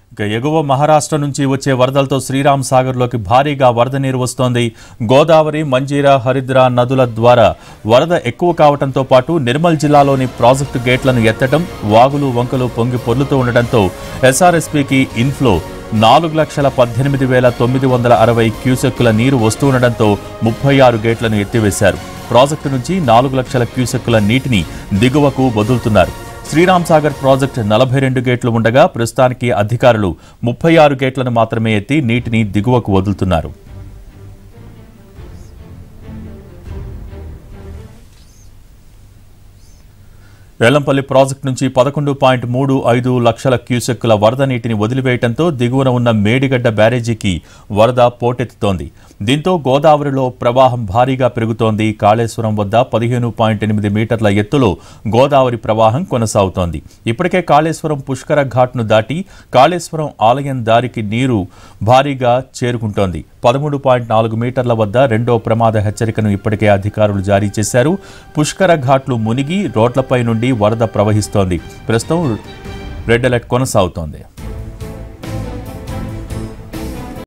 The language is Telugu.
ఇక ఎగువ మహారాష్ట్ర నుంచి వచ్చే వరదలతో శ్రీరామ్ సాగర్లోకి భారీగా వరద నీరు వస్తోంది గోదావరి మంజీరా హరిద్రా నదుల ద్వారా వరద ఎక్కువ కావడంతో పాటు నిర్మల్ జిల్లాలోని ప్రాజెక్టు గేట్లను ఎత్తడం వాగులు వంకలు పొంగి పొర్లుతూ ఉండడంతో ఎస్ఆర్ఎస్పీకి ఇన్ఫ్లో నాలుగు లక్షల పద్దెనిమిది వేల తొమ్మిది వందల అరవై క్యూసెక్కుల నీరు వస్తుండటంతో ముప్పై ఆరు గేట్లను ఎత్తివేశారు ప్రాజెక్టు నుంచి నాలుగు లక్షల క్యూసెక్కుల నీటిని దిగువకు వదులుతున్నారు శ్రీరామ్ సాగర్ ప్రాజెక్టు నలభై రెండు గేట్లు ఉండగా ప్రస్తుతానికి అధికారులు ముప్పై ఆరు గేట్లను మాత్రమే ఎత్తి నీటిని దిగువకు వదులుతున్నారు వేలంపల్లి ప్రాజెక్టు నుంచి పదకొండు పాయింట్ మూడు ఐదు లక్షల క్యూసెక్కుల వరద నీటిని వదిలివేయడంతో దిగువన ఉన్న మేడిగడ్డ బ్యారేజీకి వరద పోటెత్తుతోంది దీంతో గోదావరిలో ప్రవాహం భారీగా పెరుగుతోంది కాళేశ్వరం వద్ద పదిహేను పాయింట్ ఎనిమిది మీటర్ల ఎత్తులో గోదావరి ప్రవాహం కొనసాగుతోంది ఇప్పటికే కాళేశ్వరం పుష్కర ఘాట్ను దాటి కాళేశ్వరం ఆలయం దారికి నీరు భారీగా చేరుకుంటోంది పదమూడు పాయింట్ నాలుగు మీటర్ల వద్ద రెండో ప్రమాద హెచ్చరికను ఇప్పటికే అధికారులు జారీ చేశారు పుష్కర ఘాట్లు మునిగి రోడ్లపై నుండి వరద ప్రవహిస్తోంది ప్రస్తుతం రెడ్ అలర్ట్ కొనసాగుతోంది